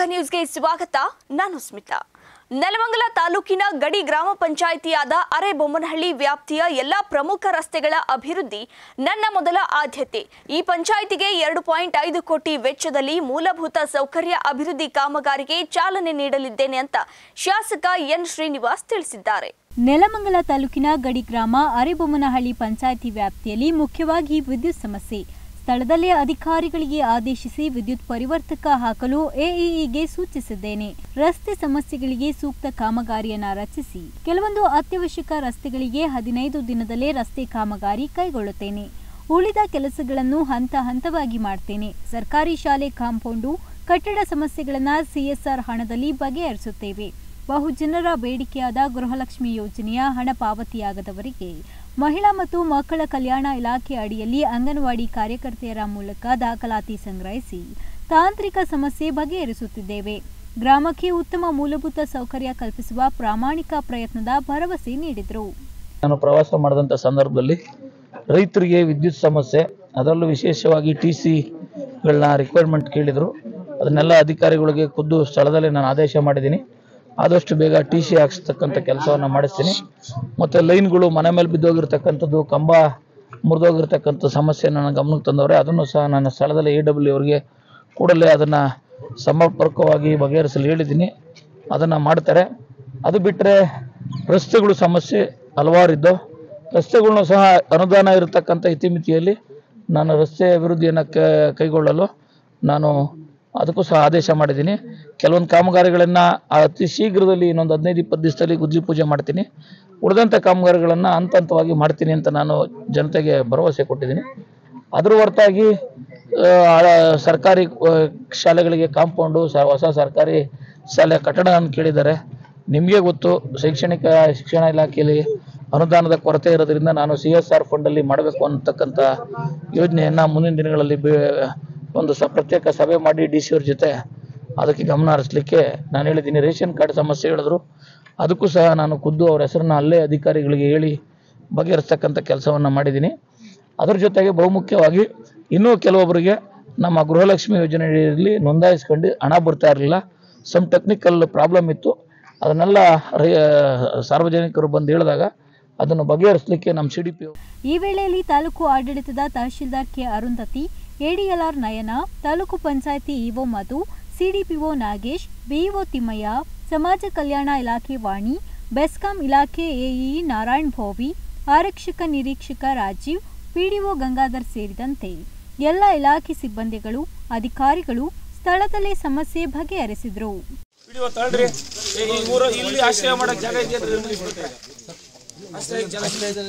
ನ್ಯೂಸ್ಗೆ ಸ್ವಾಗತ ನಾನು ಸ್ಮಿತಾ ನೆಲಮಂಗಲ ತಾಲೂಕಿನ ಗಡಿ ಗ್ರಾಮ ಪಂಚಾಯಿತಿಯಾದ ಅರೆಬೊಮ್ಮನಹಳ್ಳಿ ವ್ಯಾಪ್ತಿಯ ಎಲ್ಲಾ ಪ್ರಮುಖ ರಸ್ತೆಗಳ ಅಭಿವೃದ್ಧಿ ನನ್ನ ಮೊದಲ ಆದ್ಯತೆ ಈ ಪಂಚಾಯಿತಿಗೆ ಎರಡು ಪಾಯಿಂಟ್ ಐದು ಕೋಟಿ ವೆಚ್ಚದಲ್ಲಿ ಮೂಲಭೂತ ಸೌಕರ್ಯ ಅಭಿವೃದ್ಧಿ ಕಾಮಗಾರಿಗೆ ಚಾಲನೆ ನೀಡಲಿದ್ದೇನೆ ಅಂತ ಶಾಸಕ ಎನ್ ಶ್ರೀನಿವಾಸ್ ತಿಳಿಸಿದ್ದಾರೆ ನೆಲಮಂಗಲ ತಾಲೂಕಿನ ಗಡಿ ಗ್ರಾಮ ಅರೆಬೊಮ್ಮನಹಳ್ಳಿ ಪಂಚಾಯಿತಿ ವ್ಯಾಪ್ತಿಯಲ್ಲಿ ಮುಖ್ಯವಾಗಿ ವಿದ್ಯುತ್ ಸಮಸ್ಯೆ ಸ್ಥಳದಲ್ಲೇ ಅಧಿಕಾರಿಗಳಿಗೆ ಆದೇಶಿಸಿ ವಿದ್ಯುತ್ ಪರಿವರ್ತಕ ಹಾಕಲು ಎಇಇಗೆ ಸೂಚಿಸಿದ್ದೇನೆ ರಸ್ತೆ ಸಮಸ್ಯೆಗಳಿಗೆ ಸೂಕ್ತ ಕಾಮಗಾರಿಯನ್ನ ರಚಿಸಿ ಕೆಲವೊಂದು ಅತ್ಯವಶ್ಯಕ ರಸ್ತೆಗಳಿಗೆ ಹದಿನೈದು ದಿನದಲ್ಲೇ ರಸ್ತೆ ಕಾಮಗಾರಿ ಕೈಗೊಳ್ಳುತ್ತೇನೆ ಉಳಿದ ಕೆಲಸಗಳನ್ನು ಹಂತ ಹಂತವಾಗಿ ಮಾಡ್ತೇನೆ ಸರ್ಕಾರಿ ಶಾಲೆ ಕಾಂಪೌಂಡು ಕಟ್ಟಡ ಸಮಸ್ಯೆಗಳನ್ನ ಸಿಎಸ್ಆರ್ ಹಣದಲ್ಲಿ ಬಗೆಹರಿಸುತ್ತೇವೆ ಬಹುಜನರ ಬೇಡಿಕೆಯಾದ ಗೃಹಲಕ್ಷ್ಮಿ ಯೋಜನೆಯ ಹಣ ಪಾವತಿಯಾಗದವರಿಗೆ ಮಹಿಳಾ ಮತ್ತು ಮಕ್ಕಳ ಕಲ್ಯಾಣ ಇಲಾಖೆ ಅಡಿಯಲ್ಲಿ ಅಂಗನವಾಡಿ ಕಾರ್ಯಕರ್ತೆಯರ ಮೂಲಕ ದಾಖಲಾತಿ ಸಂಗ್ರಹಿಸಿ ತಾಂತ್ರಿಕ ಸಮಸ್ಯೆ ಬಗೆಹರಿಸುತ್ತಿದ್ದೇವೆ ಗ್ರಾಮಕ್ಕೆ ಉತ್ತಮ ಮೂಲಭೂತ ಸೌಕರ್ಯ ಕಲ್ಪಿಸುವ ಪ್ರಾಮಾಣಿಕ ಪ್ರಯತ್ನದ ಭರವಸೆ ನೀಡಿದರು ನಾನು ಪ್ರವಾಸ ಮಾಡಿದಂಥ ಸಂದರ್ಭದಲ್ಲಿ ರೈತರಿಗೆ ವಿದ್ಯುತ್ ಸಮಸ್ಯೆ ಅದರಲ್ಲೂ ವಿಶೇಷವಾಗಿ ಟಿ ಸಿಗಳನ್ನ ರಿಕ್ವೈರ್ಮೆಂಟ್ ಕೇಳಿದರು ಅದನ್ನೆಲ್ಲ ಅಧಿಕಾರಿಗಳಿಗೆ ಖುದ್ದು ಸ್ಥಳದಲ್ಲೇ ನಾನು ಆದೇಶ ಮಾಡಿದ್ದೀನಿ ಆದಷ್ಟು ಬೇಗ ಟಿ ಸಿ ಹಾಕ್ಸ್ತಕ್ಕಂಥ ಕೆಲಸವನ್ನು ಮಾಡಿಸ್ತೀನಿ ಮತ್ತು ಲೈನ್ಗಳು ಮನೆ ಮೇಲೆ ಬಿದ್ದೋಗಿರ್ತಕ್ಕಂಥದ್ದು ಕಂಬ ಮುರಿದೋಗಿರ್ತಕ್ಕಂಥ ಸಮಸ್ಯೆ ನನ್ನ ಗಮನಕ್ಕೆ ತಂದವ್ರೆ ಅದನ್ನು ಸಹ ನನ್ನ ಸ್ಥಳದಲ್ಲಿ ಎ ಡಬ್ಲ್ಯೂ ಅವರಿಗೆ ಕೂಡಲೇ ಅದನ್ನು ಸಮರ್ಪಕವಾಗಿ ಬಗೆಹರಿಸಲು ಹೇಳಿದ್ದೀನಿ ಅದನ್ನು ಮಾಡ್ತಾರೆ ಅದು ಬಿಟ್ಟರೆ ರಸ್ತೆಗಳು ಸಮಸ್ಯೆ ಹಲವಾರು ಇದ್ದವು ರಸ್ತೆಗಳ್ನು ಸಹ ಅನುದಾನ ಇರತಕ್ಕಂಥ ಇತಿಮಿತಿಯಲ್ಲಿ ನಾನು ರಸ್ತೆ ಅಭಿವೃದ್ಧಿಯನ್ನು ಕ- ಕೈಗೊಳ್ಳಲು ನಾನು ಅದಕ್ಕೂ ಸಹ ಆದೇಶ ಮಾಡಿದ್ದೀನಿ ಕೆಲವೊಂದು ಕಾಮಗಾರಿಗಳನ್ನು ಅತಿ ಶೀಘ್ರದಲ್ಲಿ ಇನ್ನೊಂದು ಹದಿನೈದು ಇಪ್ಪತ್ತು ದಿವಸದಲ್ಲಿ ಗುದ್ಲಿ ಪೂಜೆ ಮಾಡ್ತೀನಿ ಉಳಿದಂಥ ಕಾಮಗಾರಿಗಳನ್ನು ಹಂತ ಹಂತವಾಗಿ ಮಾಡ್ತೀನಿ ಅಂತ ನಾನು ಜನತೆಗೆ ಭರವಸೆ ಕೊಟ್ಟಿದ್ದೀನಿ ಅದ್ರ ಹೊರತಾಗಿ ಆ, ಹಳ- ಸರ್ಕಾರಿ ಆ, ಶಾಲೆಗಳಿಗೆ ಕಾಂಪೌಂಡು ಸ ಹೊಸ ಸರ್ಕಾರಿ ಶಾಲೆ ಕಟ್ಟಡವನ್ನು ಕೇಳಿದ್ದಾರೆ ನಿಮಗೆ ಗೊತ್ತು ಶೈಕ್ಷಣಿಕ ಶಿಕ್ಷಣ ಇಲಾಖೆಯಲ್ಲಿ ಅನುದಾನದ ಕೊರತೆ ಇರೋದ್ರಿಂದ ನಾನು ಸಿ ಎಸ್ ಆರ್ ಫಂಡಲ್ಲಿ ಮಾಡಬೇಕು ಅನ್ನತಕ್ಕಂಥ ಯೋಜನೆಯನ್ನು ಮುಂದಿನ ದಿನಗಳಲ್ಲಿ ಬೇ ಒಂದು ಸ ಪ್ರತ್ಯೇಕ ಸಭೆ ಮಾಡಿ ಡಿ ಸಿ ಅವ್ರ ಜೊತೆ ಅದಕ್ಕೆ ಗಮನ ಹರಿಸ್ಲಿಕ್ಕೆ ನಾನು ಹೇಳಿದ್ದೀನಿ ರೇಷನ್ ಕಾರ್ಡ್ ಸಮಸ್ಯೆ ಹೇಳಿದ್ರು ಅದಕ್ಕೂ ಸಹ ನಾನು ಖುದ್ದು ಅವ್ರ ಹೆಸರನ್ನ ಅಲ್ಲೇ ಅಧಿಕಾರಿಗಳಿಗೆ ಹೇಳಿ ಬಗೆಹರಿಸ್ತಕ್ಕಂಥ ಕೆಲಸವನ್ನು ಮಾಡಿದ್ದೀನಿ ಅದ್ರ ಜೊತೆಗೆ ಬಹುಮುಖ್ಯವಾಗಿ ಇನ್ನೂ ಕೆಲವೊಬ್ಬರಿಗೆ ನಮ್ಮ ಗೃಹಲಕ್ಷ್ಮಿ ಯೋಜನೆಯಲ್ಲಿ ನೋಂದಾಯಿಸ್ಕೊಂಡು ಹಣ ಬರ್ತಾ ಇರಲಿಲ್ಲ ಸಮ್ ಟೆಕ್ನಿಕಲ್ ಪ್ರಾಬ್ಲಮ್ ಇತ್ತು ಅದನ್ನೆಲ್ಲ ರೈ- ಸಾರ್ವಜನಿಕರು ಬಂದು ಹೇಳಿದಾಗ ಅದನ್ನು ಬಗೆಹರಿಸಲಿಕ್ಕೆ ನಮ್ಮ ಸಿ ಡಿ ಪಿ ಈ ವೇಳೆಯಲ್ಲಿ ತಾಲೂಕು ಆಡಳಿತದ tahsildar K Arundhati ADLR Nayana taluk panchayat EO Madhu CDPO Nagesh BEO Thimmaiah ಸಮಾಜ ಕಲ್ಯಾಣ ಇಲಾಖೆ ವಾಣಿ ಬೆಸ್ಕಾಂ ಇಲಾಖೆ ಎಇಇ ನಾರಾಯಣ್ ಭೋವಿ ಆರಕ್ಷಕ ನಿರೀಕ್ಷಕ ರಾಜೀವ್ ಪಿಡಿಒ ಗಂಗಾಧರ್ ಸೇರಿದಂತೆ ಎಲ್ಲ ಇಲಾಖೆ ಸಿಬ್ಬಂದಿಗಳು ಅಧಿಕಾರಿಗಳು ಸ್ಥಳದಲ್ಲೇ ಸಮಸ್ಯೆ ಬಗೆಹರಿಸಿದರು ವಿಡಿಯೋ ತಳ್ಳ್ರಿ ಏ, ಈ ಊರ ಇಲ್ಲಿ ಆಶ್ರಯ ಮಾಡಕ್ ಜಾಗ ಇದೆಯಲ್ರಿ ನಿಮ್ಗೆ ಬಿಟ್ರೆ? ಆಶ್ರಯಕ್ಕೆ ಜಾಗ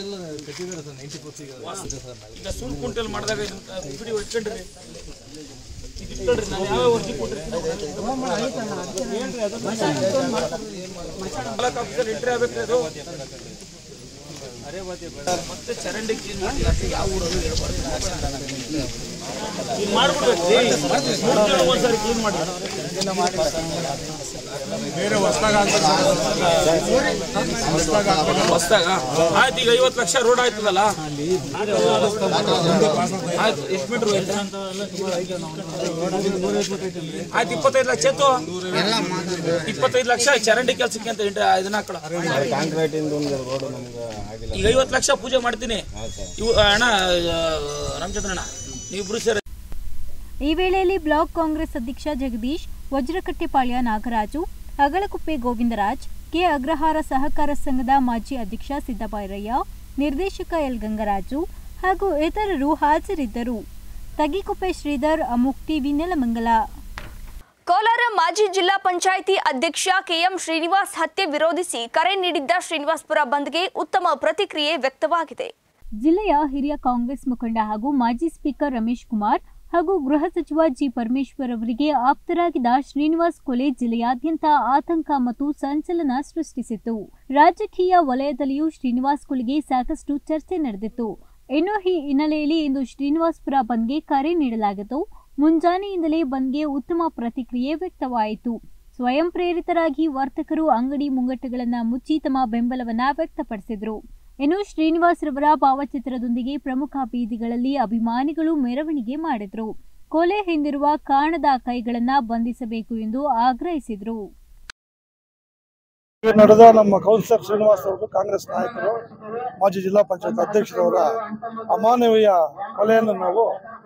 ಈಗ ಸುಳ್ಳು ಕುಂಟೆಲ್ ಮಾಡಿದಾಗ ವಿಡಿಯೋ ಇಟ್ಕೊಂಡ್ರಿ ಇದು ಇಟ್ಕೊಳ್ರಿ ನಾನು ಯಾವ ಅರ್ಜಿ ಕೊಟ್ಟಿರ್ತೀನಿ ಏನ್ರಿ ಅದು ತಾಲೂಕ್ ಆಫೀಸಲ್ಲಿ ಎಂಟ್ರಿ ಆಗ್ಬೇಕ್ರಿ ಅದು ಮತ್ತೆ ಚರಂಡಿ ಕ್ಲೀನ್ ಮಾಡಿ ಅದು ಯಾವ ಊರದು ಹೇಳ್ಬಾರ್ದು ಈಗ ಮಾಡ್ಬಿಡ್ಬೇಕು ಮೂರು ಜನ ಒಂದ್ಸರಿ ಕ್ಲೀನ್ ಮಾಡಿ ಹೊಸ್ದಾಗ ಆಯ್ತು ಈಗ ಐವತ್ತು ಲಕ್ಷ ರೋಡ್ ಆಯ್ತದಲ್ಲ ಆಯ್ತು ಎಷ್ಟು ಮೀಟರ್ ಆಯ್ತು ಇಪ್ಪತ್ತೈದು ಲಕ್ಷ ಆಯ್ತು ಇಪ್ಪತ್ತೈದು ಲಕ್ಷ ಚರಂಡಿ ಕೆಲಸಕ್ಕೆ ಅಂತ ಇಂಟ- ಇದನ್ನ ಹಾಕೊಳ ಈಗ ಐವತ್ತು ಲಕ್ಷ ಪೂಜೆ ಮಾಡ್ತೀನಿ ಇವು ಅಣ್ಣ ಆ, ರಾಮಚಂದ್ರಣ್ಣ ನೀವಿಬ್ರು ಸೇರಿ ಈ ವೇಳೆಯಲ್ಲಿ ಬ್ಲಾಕ್ ಕಾಂಗ್ರೆಸ್ ಅಧ್ಯಕ್ಷ ಜಗದೀಶ್ ವಜ್ರಕಟ್ಟೆಪಾಳ್ಯ ನಾಗರಾಜು ಅಗಳಕುಪ್ಪೆ ಗೋವಿಂದರಾಜ್ ಕೆ ಅಗ್ರಹಾರ ಸಹಕಾರ ಸಂಘದ ಮಾಜಿ ಅಧ್ಯಕ್ಷ ಸಿದ್ದಬೈರಯ್ಯ ನಿರ್ದೇಶಕ ಎಲ್ ಗಂಗರಾಜು ಹಾಗೂ ಇತರರು ಹಾಜರಿದ್ದರು ತಗಿಕುಪ್ಪೆ ಶ್ರೀಧರ್ ಅಮುಕ್ ಟಿವಿ ನೆಲಮಂಗಲ ಕೋಲಾರ ಮಾಜಿ ಜಿಲ್ಲಾ ಪಂಚಾಯಿತಿ ಅಧ್ಯಕ್ಷ ಕೆಎಂ ಶ್ರೀನಿವಾಸ್ ಹತ್ಯೆ ವಿರೋಧಿಸಿ ಕರೆ ನೀಡಿದ್ದ ಶ್ರೀನಿವಾಸ್ಪುರ ಬಂದ್ಗೆ ಉತ್ತಮ ಪ್ರತಿಕ್ರಿಯೆ ವ್ಯಕ್ತವಾಗಿದೆ ಜಿಲ್ಲೆಯ ಹಿರಿಯ ಕಾಂಗ್ರೆಸ್ ಮುಖಂಡ ಹಾಗೂ ಮಾಜಿ ಸ್ಪೀಕರ್ ರಮೇಶ್ ಕುಮಾರ್ ಹಾಗೂ ಗೃಹ ಸಚಿವ ಜಿ ಪರಮೇಶ್ವರ್ ಅವರಿಗೆ ಆಪ್ತರಾಗಿದ್ದ ಶ್ರೀನಿವಾಸ್ ಕೊಲೆ ಜಿಲ್ಲೆಯಾದ್ಯಂತ ಆತಂಕ ಮತ್ತು ಸಂಚಲನ ಸೃಷ್ಟಿಸಿತ್ತು ರಾಜಕೀಯ ವಲಯದಲ್ಲಿಯೂ ಶ್ರೀನಿವಾಸ್ ಕೊಲೆಗೆ ಸಾಕಷ್ಟು ಚರ್ಚೆ ನಡೆದಿತ್ತು ಇನ್ನು ಈ ಹಿನ್ನೆಲೆಯಲ್ಲಿ ಇಂದು ಶ್ರೀನಿವಾಸ್ಪುರ ಬಂದ್ಗೆ ಕರೆ ನೀಡಲಾಗಿತ್ತು ಮುಂಜಾನೆಯಿಂದಲೇ ಬಂದ್ಗೆ ಉತ್ತಮ ಪ್ರತಿಕ್ರಿಯೆ ವ್ಯಕ್ತವಾಯಿತು ಸ್ವಯಂ ಪ್ರೇರಿತರಾಗಿ ವರ್ತಕರು ಅಂಗಡಿ ಮುಂಗಟ್ಟುಗಳನ್ನ ಮುಚ್ಚಿ ತಮ್ಮ ಬೆಂಬಲವನ್ನ ವ್ಯಕ್ತಪಡಿಸಿದ್ರು ಇನ್ನು ಶ್ರೀನಿವಾಸ್ ರವರ ಭಾವಚಿತ್ರದೊಂದಿಗೆ ಪ್ರಮುಖ ಬೀದಿಗಳಲ್ಲಿ ಅಭಿಮಾನಿಗಳು ಮೆರವಣಿಗೆ ಮಾಡಿದ್ರು ಕೊಲೆ ಹಿಂದಿರುವ ಕಾಣದ ಕೈಗಳನ್ನ ಬಂಧಿಸಬೇಕು ಎಂದು ಆಗ್ರಹಿಸಿದರು ಈಗ ನಡೆದ ನಮ್ಮ ಕೌನ್ಸಿಲರ್ ಶ್ರೀನಿವಾಸ್ ಅವರು ಕಾಂಗ್ರೆಸ್ ನಾಯಕರು ಮಾಜಿ ಜಿಲ್ಲಾ ಪಂಚಾಯತ್ ಅಧ್ಯಕ್ಷರವರ ಅಮಾನವೀಯ ಕೊಲೆಯನ್ನು ನಾವು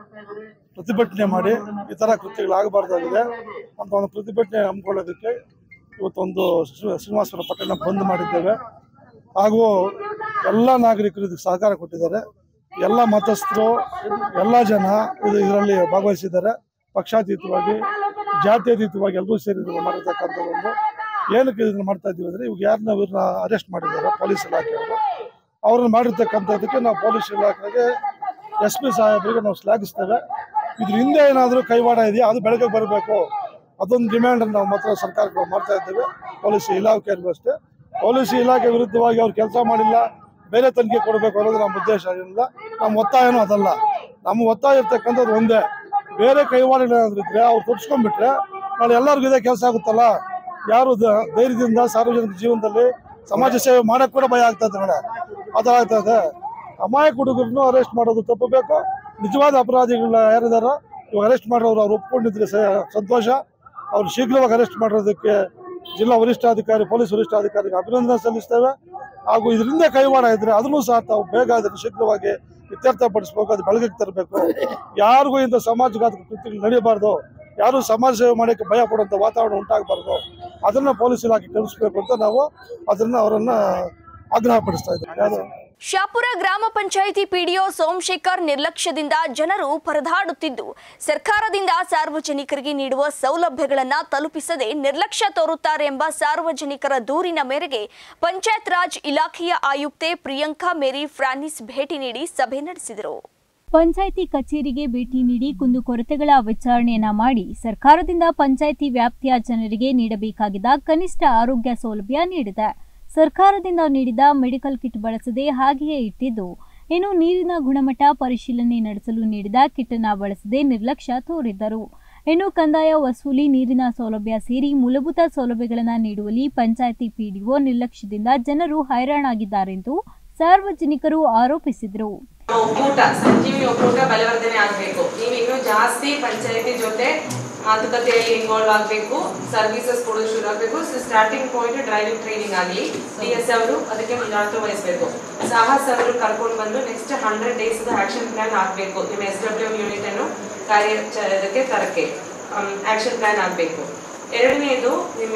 ಪ್ರತಿಭಟನೆ ಮಾಡಿ ಈ ಥರ ಕೃತ್ಯಗಳಾಗಬಾರ್ದಾಗಿದೆ ಅಂತ ಒಂದು ಪ್ರತಿಭಟನೆ ಹಮ್ಮಿಕೊಳ್ಳೋದಕ್ಕೆ ಇವತ್ತೊಂದು ಶ್ರೀ- ಶ್ರೀನಿವಾಸಪುರ ಪಟ್ಟಣ ಬಂದ್ ಮಾಡಿದ್ದೇವೆ ಹಾಗೂ ಎಲ್ಲ ನಾಗರಿಕರು ಇದಕ್ಕೆ ಸಹಕಾರ ಕೊಟ್ಟಿದ್ದಾರೆ ಎಲ್ಲ ಮತಸ್ಥರು ಎಲ್ಲ ಜನ ಇದು ಇದರಲ್ಲಿ ಭಾಗವಹಿಸಿದ್ದಾರೆ ಪಕ್ಷಾತೀತವಾಗಿ ಜಾತ್ಯತೀತವಾಗಿ ಎಲ್ಲರೂ ಸೇರಿ ಇದನ್ನ ಮಾಡಿರ್ತಕ್ಕಂಥ ಒಂದು ಏನಕ್ಕೆ ಇದನ್ನ ಮಾಡ್ತಾ ಇದ್ದೀವಿ ಅಂದ್ರೆ ಇವಾಗ ಯಾರನ್ನ ಇವ್ರನ್ನ ಅರೆಸ್ಟ್ ಮಾಡಿದ್ದಾರೆ ಪೊಲೀಸ್ ಇಲಾಖೆಯವರು ಅವ್ರನ್ನ ಮಾಡಿರ್ತಕ್ಕಂಥದ್ದಕ್ಕೆ ನಾವು ಪೊಲೀಸ್ ಇಲಾಖೆಗೆ ಎಸ್ ಪಿ ಸಾಹೇಬರಿಗೆ ನಾವು ಶ್ಲಾಘಿಸ್ತೇವೆ ಇದ್ರ ಹಿಂದೆ ಏನಾದರೂ ಕೈವಾಡ ಇದೆಯಾ ಅದು ಬೆಳಗ್ಗೆ ಬರಬೇಕು ಅದೊಂದು ಡಿಮ್ಯಾಂಡ್ ನಾವು ಮಾತ್ರ ಸರ್ಕಾರಕ್ಕೆ ಮಾಡ್ತಾ ಇದ್ದೇವೆ ಪೊಲೀಸ್ ಇಲಾಖೆಯಲ್ಲೂ ಅಷ್ಟೇ ಪೊಲೀಸ್ ಇಲಾಖೆ ವಿರುದ್ಧವಾಗಿ ಅವ್ರು ಕೆಲಸ ಮಾಡಿಲ್ಲ ಬೇರೆ ತನಿಖೆ ಕೊಡಬೇಕು ಅನ್ನೋದು ನಮ್ಮ ಉದ್ದೇಶ ಏನಿಲ್ಲ ನಮ್ಮ ಒತ್ತಾಯನೂ ಅದಲ್ಲ ನಮ್ಮ ಒತ್ತಾಯ ಇರ್ತಕ್ಕಂಥದ್ದು ಒಂದೇ ಬೇರೆ ಕೈವಾಡಗಳೇನಾದ್ರೂ ಇದ್ರೆ ಅವ್ರು ತೋರಿಸ್ಕೊಂಡ್ಬಿಟ್ರೆ ನಾಳೆ ಎಲ್ಲರಿಗೂ ಇದೇ ಕೆಲಸ ಆಗುತ್ತಲ್ಲ ಯಾರು ದ- ಧೈರ್ಯದಿಂದ ಸಾರ್ವಜನಿಕ ಜೀವನದಲ್ಲಿ ಸಮಾಜ ಸೇವೆ ಮಾಡಕ್ ಕೂಡ ಭಯ ಆಗ್ತದೆ ನಾಳೆ ಅದಾಗ್ತದೆ ಅಮಾಯಕ ಹುಡುಗರನ್ನು ಅರೆಸ್ಟ್ ಮಾಡೋದು ತಪ್ಪಬೇಕು ನಿಜವಾದ ಅಪರಾಧಿಗಳನ್ನ ಯಾರಿದಾರೋ ಇವಾಗ ಅರೆಸ್ಟ್ ಮಾಡೋರು ಅವ್ರು ಒಪ್ಕೊಂಡಿದ್ರೆ ಸ- ಸಂತೋಷ ಅವ್ರು ಶೀಘ್ರವಾಗಿ ಅರೆಸ್ಟ್ ಮಾಡೋದಕ್ಕೆ ಜಿಲ್ಲಾ ವರಿಷ್ಠಾಧಿಕಾರಿ ಪೊಲೀಸ್ ವರಿಷ್ಠಾಧಿಕಾರಿಗೆ ಅಭಿನಂದನೆ ಸಲ್ಲಿಸ್ತೇವೆ ಹಾಗೂ ಇದರಿಂದ ಕೈವಾಡ ಇದ್ರೆ ಅದನ್ನು ಸಹ ತಾವು ಬೇಗ ಅದನ್ನು ಶೀಘ್ರವಾಗಿ ಇತ್ಯರ್ಥಪಡಿಸ್ಬೇಕು ಅದು ಬೆಳಕಿಗೆ ತರಬೇಕು ಯಾರಿಗೂ ಇಂಥ ಸಮಾಜಘಾತಕ ಕೃತ್ಯಗಳು ನಡೆಯಬಾರ್ದು ಯಾರು ಸಮಾಜ ಸೇವೆ ಮಾಡೋಕ್ಕೆ ಭಯ ಪಡುವಂಥ ವಾತಾವರಣ ಉಂಟಾಗಬಾರ್ದು ಅದನ್ನ ಪೊಲೀಸ್ ಇಲಾಖೆ ಕಲಿಸ್ಬೇಕು ಅಂತ ನಾವು ಅದನ್ನ ಅವರನ್ನ ಆಗ್ರಹ ಪಡಿಸ್ತಾ ಇದ್ದೀವಿ ಯಾರು ಶಾಪುರ ಗ್ರಾಮ ಪಂಚಾಯಿತಿ ಪಿಡಿಒ ಸೋಮಶೇಖರ್ ನಿರ್ಲಕ್ಷ್ಯದಿಂದ ಜನರು ಪರದಾಡುತ್ತಿದ್ದು ಸರ್ಕಾರದಿಂದ ಸಾರ್ವಜನಿಕರಿಗೆ ನೀಡುವ ಸೌಲಭ್ಯಗಳನ್ನ ತಲುಪಿಸದೆ ನಿರ್ಲಕ್ಷ್ಯ ತೋರುತ್ತಾರೆ ಎಂಬ ಸಾರ್ವಜನಿಕರ ದೂರಿನ ಮೇರೆಗೆ ಪಂಚಾಯತ್ ರಾಜ್ ಇಲಾಖೆಯ ಆಯುಕ್ತೆ ಪ್ರಿಯಾಂಕಾ ಮೇರಿ ಫ್ರಾನ್ಸಿಸ್ ಭೇಟಿ ನೀಡಿ ಸಭೆ ನಡೆಸಿದರು ಪಂಚಾಯಿತಿ ಕಚೇರಿಗೆ ಭೇಟಿ ನೀಡಿ ಕುಂದುಕೊರತೆಗಳ ವಿಚಾರಣೆಯನ್ನ ಮಾಡಿ ಸರ್ಕಾರದಿಂದ ಪಂಚಾಯಿತಿ ವ್ಯಾಪ್ತಿಯ ಜನರಿಗೆ ನೀಡಬೇಕಾಗಿದ್ದ ಕನಿಷ್ಠ ಆರೋಗ್ಯ ಸೌಲಭ್ಯ ನೀಡಿದೆ ಸರ್ಕಾರದಿಂದ ನೀಡಿದ ಮೆಡಿಕಲ್ ಕಿಟ್ ಬಳಸದೆ ಹಾಗೆಯೇ ಇಟ್ಟಿದ್ದು ಇನ್ನು ನೀರಿನ ಗುಣಮಟ್ಟ ಪರಿಶೀಲನೆ ನಡೆಸಲು ನೀಡಿದ ಕಿಟ್ ಅನ್ನ ಬಳಸದೆ ನಿರ್ಲಕ್ಷ್ಯ ತೋರಿದ್ದರು ಇನ್ನು ಕಂದಾಯ ವಸೂಲಿ ನೀರಿನ ಸೌಲಭ್ಯ ಸೇರಿ ಮೂಲಭೂತ ಸೌಲಭ್ಯಗಳನ್ನು ನೀಡುವಲ್ಲಿ ಪಂಚಾಯಿತಿ ಪಿಡಿಒ ನಿರ್ಲಕ್ಷ್ಯದಿಂದ ಜನರು ಹೈರಾಣಾಗಿದ್ದಾರೆಂದು ಸಾರ್ವಜನಿಕರು ಆರೋಪಿಸಿದರು ಒಕ್ಕೂಟ ಸಂಜೀವಿ ಒಕ್ಕೂಟ ಬಲವರ್ಧನೆ ಆಗ್ಬೇಕು ನೀವು ಇನ್ನೂ ಜಾಸ್ತಿ ಪಂಚಾಯತಿ ಜೊತೆ ಮಾತುಕತೆಯಲ್ಲಿ ಇನ್ವಾಲ್ವ್ ಆಗಬೇಕು ಸರ್ವಿಸಸ್ ಕೊಡೋದು ಶುರು ಆಗಬೇಕು ಸ್ಟಾರ್ಟಿಂಗ್ ಪಾಯಿಂಟ್ ಡ್ರೈವಿಂಗ್ ಟ್ರೈನಿಂಗ್ ಆಗಲಿ ಡಿ ಎಸ್ ಅವರು ಅದಕ್ಕೆ ಮುಂದಾಳತ್ವ ವಹಿಸಬೇಕು ಸಾಹಸ್ ಅವರು ಕರ್ಕೊಂಡು ಬಂದು next hundred days action plan ಆಗಬೇಕು ನಿಮ್ಮ ಎಸ್ ಡಬ್ಲ್ಯೂ ಯೂನಿಟ್ ಅನ್ನು ಕಾರ್ಯ ಚ- ಇದಕ್ಕೆ ತರಕ್ಕೆ ಆಕ್ಷನ್ ಪ್ಲಾನ್ ಆಗಬೇಕು ಎರಡನೇದು ನಿಮ್ಮ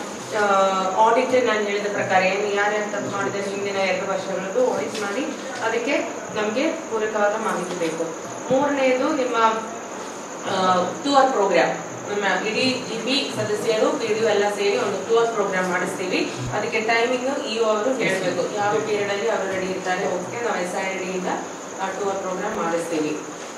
ಆಡಿಟ್ ನಾನು ಹೇಳಿದ ಪ್ರಕಾರ ಏನು ಯಾರ್ಯಾರು ತಪ್ಪು ಮಾಡಿದ್ರೆ ಹಿಂದಿನ ಎರಡು ವರ್ಷಗಳದ್ದು ಆಡಿಟ್ ಮಾಡಿ ಅದಕ್ಕೆ ನಮಗೆ ಪೂರಕವಾದ ಮಾಹಿತಿ ಬೇಕು ಮೂರನೇದು ನಿಮ್ಮ ಟೂರ್ ಪ್ರೋಗ್ರಾಮ್ ನಮ್ಮ ಇಡೀ ಜಿ ಪಿ ಸದಸ್ಯರು ಪಿ ಡಿ ಎಲ್ಲ ಸೇರಿ ಒಂದು ಟೂರ್ ಪ್ರೋಗ್ರಾಮ್ ಮಾಡಿಸ್ತೀವಿ ಅದಕ್ಕೆ ಟೈಮಿಂಗ್ ಇ ಅವರು ಹೇಳಬೇಕು ಯಾವ ಪೀರಿಯಡ್ ಅಲ್ಲಿ ಅವರು ರೆಡಿ ಇರ್ತಾರೆ ಓಕೆ ನಾವು ಎಸ್ ಐ ಡಿಯಿಂದ ಆ ಟೂರ್ ಪ್ರೋಗ್ರಾಮ್ ಮಾಡಿಸ್ತೀವಿ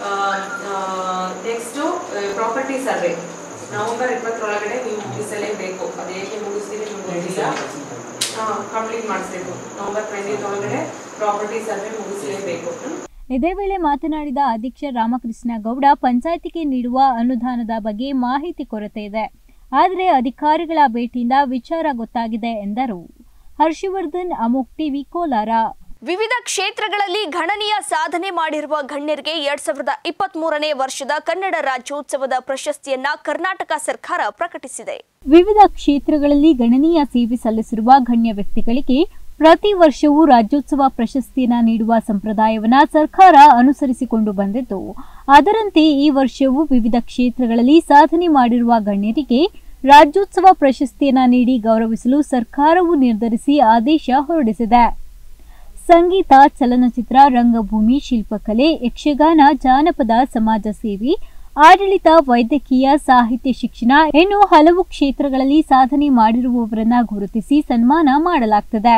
ನೆಕ್ಸ್ಟು ಪ್ರಾಪರ್ಟಿ ಸರ್ವೆ ನವೆಂಬರ್ ಇಪ್ಪತ್ತರೊಳಗಡೆ ನೀವು ಮುಗಿಸಲೇಬೇಕು ಅದು ಏಕೆ ಮುಗಿಸ್ತೀವಿ ನಿಮ್ಗೆ ಗೊತ್ತಿಲ್ಲ ಕಂಪ್ಲೀಟ್ ಮಾಡಿಸ್ಬೇಕು ನವೆಂಬರ್ ಟ್ವೆಂಟಿ ಒಳಗಡೆ ಪ್ರಾಪರ್ಟಿ ಸರ್ವೆ ಮುಗಿಸಲೇಬೇಕು ಹ್ಮ್? ಇದೇ ವೇಳೆ ಮಾತನಾಡಿದ ಅಧ್ಯಕ್ಷ ರಾಮಕೃಷ್ಣ ಗೌಡ ಪಂಚಾಯತಿಗೆ ನೀಡುವ ಅನುದಾನದ ಬಗ್ಗೆ ಮಾಹಿತಿ ಕೊರತೆ ಇದೆ ಆದರೆ ಅಧಿಕಾರಿಗಳ ಭೇಟಿಯಿಂದ ವಿಚಾರ ಗೊತ್ತಾಗಿದೆ ಎಂದರು ಹರ್ಷವರ್ಧನ್ ಅಮೋಕ್ ಟಿವಿ ಕೋಲಾರ ವಿವಿಧ ಕ್ಷೇತ್ರಗಳಲ್ಲಿ ಗಣನೀಯ ಸಾಧನೆ ಮಾಡಿರುವ ಗಣ್ಯರಿಗೆ ಎರಡ್ ಸಾವಿರದ ಇಪ್ಪತ್ತ್ ಮೂರನೇ ವರ್ಷದ ಕನ್ನಡ ರಾಜ್ಯೋತ್ಸವದ ಪ್ರಶಸ್ತಿಯನ್ನ ಕರ್ನಾಟಕ ಸರ್ಕಾರ ಪ್ರಕಟಿಸಿದೆ ವಿವಿಧ ಕ್ಷೇತ್ರಗಳಲ್ಲಿ ಗಣನೀಯ ಸೇವೆ ಸಲ್ಲಿಸಿರುವ ಗಣ್ಯ ವ್ಯಕ್ತಿಗಳಿಗೆ ಪ್ರತಿ ವರ್ಷವೂ ರಾಜ್ಯೋತ್ಸವ ಪ್ರಶಸ್ತಿಯನ್ನ ನೀಡುವ ಸಂಪ್ರದಾಯವನ್ನ ಸರ್ಕಾರ ಅನುಸರಿಸಿಕೊಂಡು ಬಂದಿದ್ದು ಅದರಂತೆ ಈ ವರ್ಷವೂ ವಿವಿಧ ಕ್ಷೇತ್ರಗಳಲ್ಲಿ ಸಾಧನೆ ಮಾಡಿರುವ ಗಣ್ಯರಿಗೆ ರಾಜ್ಯೋತ್ಸವ ಪ್ರಶಸ್ತಿಯನ್ನ ನೀಡಿ ಗೌರವಿಸಲು ಸರ್ಕಾರವು ನಿರ್ಧರಿಸಿ ಆದೇಶ ಹೊರಡಿಸಿದೆ ಸಂಗೀತ ಚಲನಚಿತ್ರ ರಂಗಭೂಮಿ ಶಿಲ್ಪಕಲೆ ಯಕ್ಷಗಾನ ಜಾನಪದ ಸಮಾಜ ಸೇವೆ ಆಡಳಿತ ವೈದ್ಯಕೀಯ ಸಾಹಿತ್ಯ ಶಿಕ್ಷಣ ಇನ್ನು ಹಲವು ಕ್ಷೇತ್ರಗಳಲ್ಲಿ ಸಾಧನೆ ಮಾಡಿರುವವರನ್ನ ಗುರುತಿಸಿ ಸನ್ಮಾನ ಮಾಡಲಾಗ್ತದೆ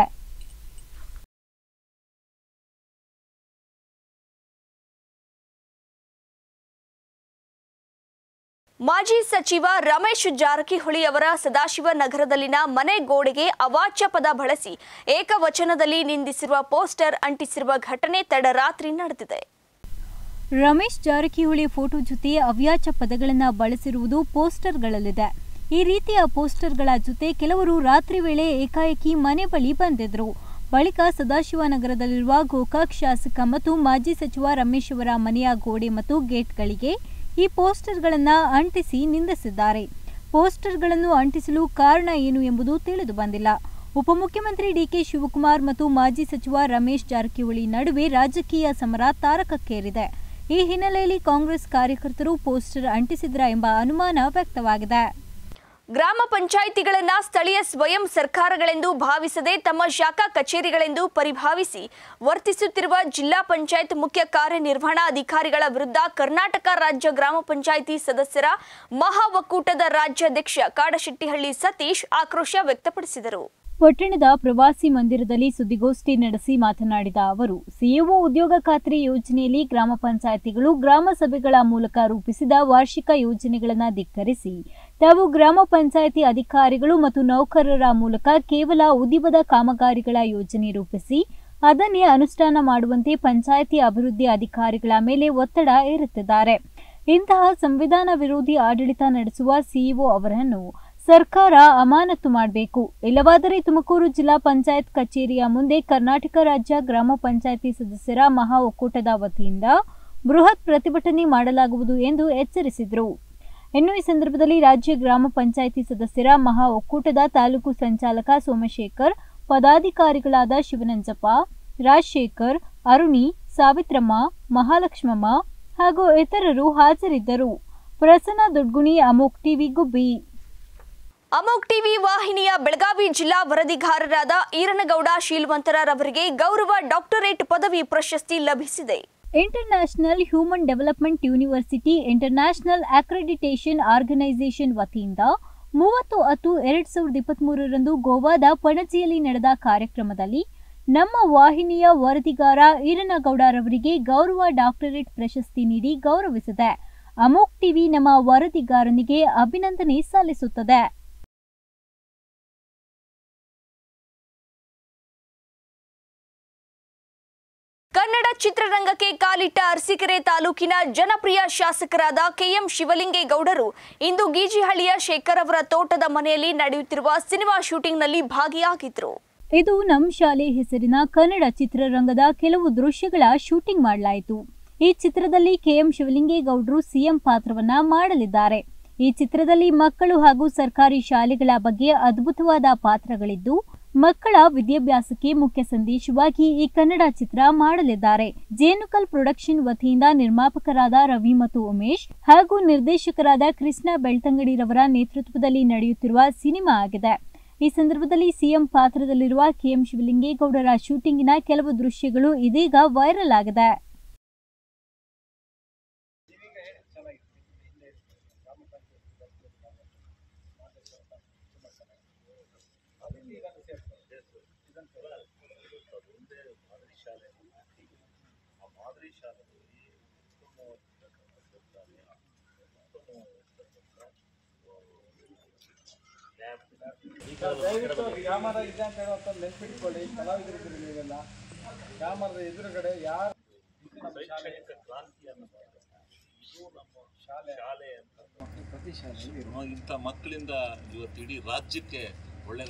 ಮಾಜಿ ಸಚಿವ ರಮೇಶ್ ಜಾರಕಿಹೊಳಿ ಅವರ ಸದಾಶಿವ ನಗರದಲ್ಲಿನ ಮನೆ ಗೋಡೆಗೆ ಅವಾಚ್ಯ ಪದ ಬಳಸಿ ಏಕವಚನದಲ್ಲಿ ನಿಂದಿಸಿರುವ ಪೋಸ್ಟರ್ ಅಂಟಿಸಿರುವ ಘಟನೆ ತಡರಾತ್ರಿ ನಡೆದಿದೆ ರಮೇಶ್ ಜಾರಕಿಹೊಳಿ ಫೋಟೋ ಜೊತೆ ಅವ್ಯಾಚ ಪದಗಳನ್ನು ಬಳಸಿರುವುದು ಪೋಸ್ಟರ್ಗಳಲ್ಲಿದೆ ಈ ರೀತಿಯ ಪೋಸ್ಟರ್ಗಳ ಜೊತೆ ಕೆಲವರು ರಾತ್ರಿ ವೇಳೆ ಏಕಾಏಕಿ ಮನೆ ಬಳಿ ಬಂದಿದ್ರು ಬಳಿಕ ಸದಾಶಿವನಗರದಲ್ಲಿರುವ ಗೋಕಾಕ್ ಶಾಸಕ ಮತ್ತು ಮಾಜಿ ಸಚಿವ ರಮೇಶ್ ಅವರ ಮನೆಯ ಗೋಡೆ ಮತ್ತು ಗೇಟ್ಗಳಿಗೆ ಈ ಪೋಸ್ಟರ್ಗಳನ್ನು ಅಂಟಿಸಿ ನಿಂದಿಸಿದ್ದಾರೆ ಪೋಸ್ಟರ್ಗಳನ್ನು ಅಂಟಿಸಲು ಕಾರಣ ಏನು ಎಂಬುದು ತಿಳಿದು ಬಂದಿಲ್ಲ ಉಪಮುಖ್ಯಮಂತ್ರಿ ಡಿಕೆ ಶಿವಕುಮಾರ್ ಮತ್ತು ಮಾಜಿ ಸಚಿವ ರಮೇಶ್ ಜಾರಕಿಹೊಳಿ ನಡುವೆ ರಾಜಕೀಯ ಸಮರ ತಾರಕಕ್ಕೇರಿದೆ ಈ ಹಿನ್ನೆಲೆಯಲ್ಲಿ ಕಾಂಗ್ರೆಸ್ ಕಾರ್ಯಕರ್ತರು ಪೋಸ್ಟರ್ ಅಂಟಿಸಿದ್ರ ಎಂಬ ಅನುಮಾನ ವ್ಯಕ್ತವಾಗಿದೆ ಗ್ರಾಮ ಪಂಚಾಯಿತಿಗಳನ್ನ ಸ್ಥಳೀಯ ಸ್ವಯಂ ಸರ್ಕಾರಗಳೆಂದು ಭಾವಿಸದೆ ತಮ್ಮ ಶಾಖಾ ಕಚೇರಿಗಳೆಂದು ಪರಿಭಾವಿಸಿ ವರ್ತಿಸುತ್ತಿರುವ ಜಿಲ್ಲಾ ಪಂಚಾಯತ್ ಮುಖ್ಯ ಕಾರ್ಯನಿರ್ವಹಣಾಧಿಕಾರಿಗಳ ವಿರುದ್ಧ ಕರ್ನಾಟಕ ರಾಜ್ಯ ಗ್ರಾಮ ಪಂಚಾಯಿತಿ ಸದಸ್ಯರ ಮಹಾ ಒಕ್ಕೂಟದ ರಾಜ್ಯಾಧ್ಯಕ್ಷ ಕಾಡಶೆಟ್ಟಿಹಳ್ಳಿ ಸತೀಶ್ ಆಕ್ರೋಶ ವ್ಯಕ್ತಪಡಿಸಿದರು ಪಟ್ಟಣದ ಪ್ರವಾಸಿ ಮಂದಿರದಲ್ಲಿ ಸುದ್ದಿಗೋಷ್ಠಿ ನಡೆಸಿ ಮಾತನಾಡಿದ ಅವರು ಸಿಇಒ ಉದ್ಯೋಗ ಖಾತ್ರಿ ಯೋಜನೆಯಲ್ಲಿ ಗ್ರಾಮ ಪಂಚಾಯಿತಿಗಳು ಗ್ರಾಮ ಸಭೆಗಳ ಮೂಲಕ ರೂಪಿಸಿದ ವಾರ್ಷಿಕ ಯೋಜನೆಗಳನ್ನು ಧಿಕ್ಕರಿಸಿ ತಾವು ಗ್ರಾಮ ಪಂಚಾಯಿತಿ ಅಧಿಕಾರಿಗಳು ಮತ್ತು ನೌಕರರ ಮೂಲಕ ಕೇವಲ ಉದ್ಯಮದ ಕಾಮಗಾರಿಗಳ ಯೋಜನೆ ರೂಪಿಸಿ ಅದನ್ನೇ ಅನುಷ್ಠಾನ ಮಾಡುವಂತೆ ಪಂಚಾಯಿತಿ ಅಭಿವೃದ್ಧಿ ಅಧಿಕಾರಿಗಳ ಮೇಲೆ ಒತ್ತಡ ಹೇರುತ್ತಿದ್ದಾರೆ ಇಂತಹ ಸಂವಿಧಾನ ವಿರೋಧಿ ಆಡಳಿತ ನಡೆಸುವ ಸಿಇಒ ಅವರನ್ನು ಸರ್ಕಾರ ಅಮಾನತು ಮಾಡಬೇಕು ಇಲ್ಲವಾದರೆ ತುಮಕೂರು ಜಿಲ್ಲಾ ಪಂಚಾಯತ್ ಕಚೇರಿಯ ಮುಂದೆ ಕರ್ನಾಟಕ ರಾಜ್ಯ ಗ್ರಾಮ ಪಂಚಾಯಿತಿ ಸದಸ್ಯರ ಮಹಾ ಒಕ್ಕೂಟದ ವತಿಯಿಂದ ಬೃಹತ್ ಪ್ರತಿಭಟನೆ ಮಾಡಲಾಗುವುದು ಎಂದು ಎಚ್ಚರಿಸಿದರು ಇನ್ನು ಈ ಸಂದರ್ಭದಲ್ಲಿ ರಾಜ್ಯ ಗ್ರಾಮ ಪಂಚಾಯಿತಿ ಸದಸ್ಯರ ಮಹಾ ಒಕ್ಕೂಟದ ತಾಲೂಕು ಸಂಚಾಲಕ ಸೋಮಶೇಖರ್ ಪದಾಧಿಕಾರಿಗಳಾದ ಶಿವನಂಜಪ್ಪ ರಾಜಶೇಖರ್ ಅರುಣಿ ಸಾವಿತ್ರಮ್ಮ ಮಹಾಲಕ್ಷ್ಮಮ್ಮ ಹಾಗೂ ಇತರರು ಹಾಜರಿದ್ದರು ಪ್ರಸನ್ನ ದೊಡ್ಗುಣಿ ಅಮೋಕ್ ಟಿವಿ ಗುಬ್ಬಿ ಅಮೋಕ್ ಟಿವಿ ವಾಹಿನಿಯ ಬೆಳಗಾವಿ ಜಿಲ್ಲಾ ವರದಿಗಾರರಾದ ಈರನಗೌಡ ಶೀಲ್ವಂತರವರಿಗೆ ಗೌರವ ಡಾಕ್ಟರೇಟ್ ಪದವಿ ಪ್ರಶಸ್ತಿ ಲಭಿಸಿದೆ international human development university international accreditation organisation ವತಿಯಿಂದ ಮೂವತ್ತು ಹತ್ತು ಎರಡ್ ಸಾವಿರದ ಇಪ್ಪತ್ಮೂರರಂದು ಗೋವಾದ ಪಣಜಿಯಲ್ಲಿ ನಡೆದ ಕಾರ್ಯಕ್ರಮದಲ್ಲಿ ನಮ್ಮ ವಾಹಿನಿಯ ವರದಿಗಾರ ಈರನಗೌಡರವರಿಗೆ ಗೌರವ ಡಾಕ್ಟರೇಟ್ ಪ್ರಶಸ್ತಿ ನೀಡಿ ಗೌರವಿಸಿದೆ ಅಮೋಕ್ ಟಿವಿ ನಮ್ಮ ವರದಿಗಾರನಿಗೆ ಅಭಿನಂದನೆ ಸಲ್ಲಿಸುತ್ತದೆ ಕನ್ನಡ ಚಿತ್ರರಂಗಕ್ಕೆ ಕಾಲಿಟ್ಟ ಅರಸೀಕೆರೆ ತಾಲೂಕಿನ ಜನಪ್ರಿಯ ಶಾಸಕರಾದ ಕೆಎಂ ಶಿವಲಿಂಗೇಗೌಡರು ಇಂದು ಗೀಜಿಹಳ್ಳಿಯ ಶೇಖರ್ ಅವರ ತೋಟದ ಮನೆಯಲ್ಲಿ ನಡೆಯುತ್ತಿರುವ ಸಿನಿಮಾ ಶೂಟಿಂಗ್ನಲ್ಲಿ ಭಾಗಿಯಾಗಿದ್ರು ಇದು ನಮ್ ಶಾಲೆ ಹೆಸರಿನ ಕನ್ನಡ ಚಿತ್ರರಂಗದ ಕೆಲವು ದೃಶ್ಯಗಳ ಶೂಟಿಂಗ್ ಮಾಡಲಾಯಿತು ಈ ಚಿತ್ರದಲ್ಲಿ ಕೆಎಂ ಶಿವಲಿಂಗೇಗೌಡರು ಸಿಎಂ ಪಾತ್ರವನ್ನ ಮಾಡಲಿದ್ದಾರೆ ಈ ಚಿತ್ರದಲ್ಲಿ ಮಕ್ಕಳು ಹಾಗೂ ಸರ್ಕಾರಿ ಶಾಲೆಗಳ ಬಗ್ಗೆ ಅದ್ಭುತವಾದ ಪಾತ್ರಗಳಿದ್ದು ಮಕ್ಕಳ ವಿದ್ಯಾಭ್ಯಾಸಕ್ಕೆ ಮುಖ್ಯ ಸಂದೇಶವಾಗಿ ಈ ಕನ್ನಡ ಚಿತ್ರ ಮಾಡಲಿದ್ದಾರೆ ಜೇನುಕಲ್ ಪ್ರೊಡಕ್ಷನ್ ವತಿಯಿಂದ ನಿರ್ಮಾಪಕರಾದ ರವಿ ಮತ್ತು ಉಮೇಶ್ ಹಾಗೂ ನಿರ್ದೇಶಕರಾದ ಕೃಷ್ಣ ಬೆಳ್ತಂಗಡಿರವರ ನೇತೃತ್ವದಲ್ಲಿ ನಡೆಯುತ್ತಿರುವ ಸಿನಿಮಾ ಆಗಿದೆ ಈ ಸಂದರ್ಭದಲ್ಲಿ ಸಿಎಂ ಪಾತ್ರದಲ್ಲಿರುವ ಕೆಎಂ ಶಿವಲಿಂಗೇಗೌಡರ ಶೂಟಿಂಗಿನ ಕೆಲವು ದೃಶ್ಯಗಳು ಇದೀಗ ವೈರಲ್ ಆಗಿದೆ ಈಗ ದಯವಿಟ್ಟು ಕ್ಯಾಮರಾ ಇದೆ ಅಂತ ಹೇಳುವಂತ ನೆನ್ಪಿಟ್ಕೊಳ್ಳಿ ಕಲಾವಿದರಿದ್ದೀರಿ ನೀವೆಲ್ಲ ಕ್ಯಾಮರದ ಎದುರುಗಡೆ ಯಾರು ಇದು ನಮ್ಮ ಶಾಲೆ ಶಾಲೆ ಪ್ರತಿ ಶಾಲೆಯಲ್ಲಿ ಆ, ಇಂಥ ಮಕ್ಕಳಿಂದ ಇವತ್ತು ಇಡೀ ರಾಜ್ಯಕ್ಕೆ ಒಳ್ಳೆಯದ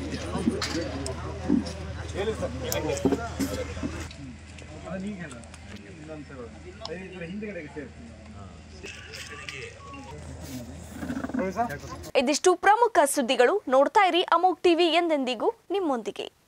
ಅದನ್ನ ಈಗ ಹೇಳೋಣ. ಇನ್ನೊಂದು ಸಲ ದಯವಿಟ್ಟು ಹಿಂದ್ಗಡೆಗೆ ಸೇರ್ತೀನಿ ಇದಿಷ್ಟು ಪ್ರಮುಖ ಸುದ್ದಿಗಳು ನೋಡ್ತಾ ಇರಿ ಅಮೋಕ್ ಟಿವಿ ಎಂದೆಂದಿಗೂ ನಿಮ್ಮೊಂದಿಗೆ